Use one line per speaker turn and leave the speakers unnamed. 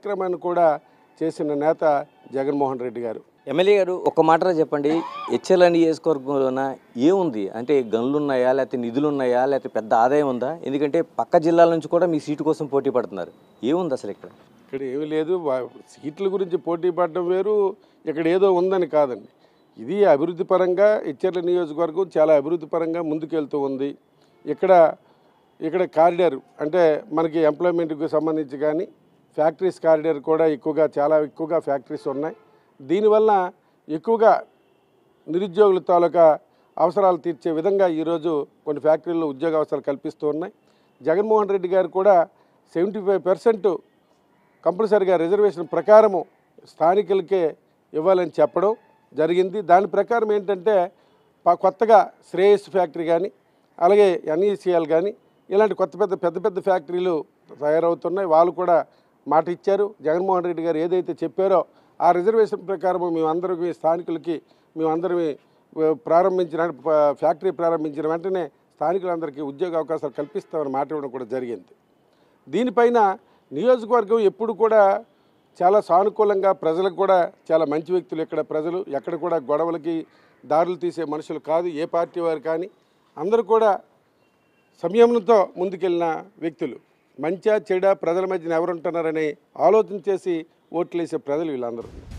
కార్యక్రమాన్ని కూడా చేసిన నేత జగన్మోహన్ రెడ్డి గారు
ఎమ్మెల్యే గారు ఒక మాటలో చెప్పండి హెచ్ఎల్ నియోజకవర్గంలోన ఏముంది అంటే గనులు ఉన్నాయా లేకపోతే నిధులు ఉన్నాయా లేకపోతే పెద్ద ఆదాయం ఉందా ఎందుకంటే పక్క జిల్లాల నుంచి కూడా మీ సీటు కోసం పోటీ పడుతున్నారు ఏముంది అసలు ఇక్కడ
ఇక్కడ ఏమీ లేదు వా- సీట్ల గురించి పోటీ పడడం వేరు ఇక్కడ ఏదో ఉందని కాదండి ఇది అభివృద్ధి పరంగా ఇచ్చర్ల నియోజకవర్గం చాలా అభివృద్ధి పరంగా ముందుకెళ్తూ ఉంది ఇక్కడ ఇక్కడ కారిడార్ అంటే మనకి ఎంప్లాయ్మెంట్కి సంబంధించి కానీ ఫ్యాక్టరీస్ కారిడార్ కూడా ఎక్కువగా చాలా ఎక్కువగా ఫ్యాక్టరీస్ ఉన్నాయి దీనివల్ల ఎక్కువగా నిరుద్యోగుల తాలూకా అవసరాలు తీర్చే విధంగా ఈరోజు కొన్ని ఫ్యాక్టరీల్లో ఉద్యోగ అవసరాలు కల్పిస్తూ ఉన్నాయి జగన్మోహన్ రెడ్డి గారు కూడా సెవెంటీ ఫైవ్ పర్సెంట్ కంపల్సరిగా రిజర్వేషన్ ప్రకారము స్థానికులకే ఇవ్వాలని చెప్పడం జరిగింది దాని ప్రకారం ఏంటంటే ప- కొత్తగా శ్రేయస్ ఫ్యాక్టరీ కానీ అలాగే ఎన్ఈసిఎల్ కానీ ఇలాంటి కొత్త పెద్ద పెద్ద పెద్ద ఫ్యాక్టరీలు తయారవుతున్నాయి వాళ్ళు కూడా మాట ఇచ్చారు జగన్మోహన్ రెడ్డి గారు ఏదైతే చెప్పారో ఆ రిజర్వేషన్ ప్రకారం మేమందరం స్థానికులకి మేమందరం ప్రారంభించిన ప- ఫ్యాక్టరీ ప్రారంభించిన వెంటనే స్థానికులందరికీ ఉద్యోగ అవకాశాలు కల్పిస్తామని మాట ఇవ్వడం కూడా జరిగింది దీనిపైన నియోజకవర్గం ఎప్పుడు కూడా చాలా సానుకూలంగా ప్రజలకు కూడా చాలా మంచి వ్యక్తులు ఇక్కడ ప్రజలు ఎక్కడ కూడా గొడవలకి దారులు తీసే మనుషులు కాదు ఏ పార్టీ వారు కానీ అందరూ కూడా సంయమనంతో ముందుకెళ్ళిన వ్యక్తులు మంచా చెడ ప్రజల మధ్యన ఎవరుంటున్నారని ఆలోచన చేసి ఓట్లేసే ప్రజలు వీళ్ళందరూ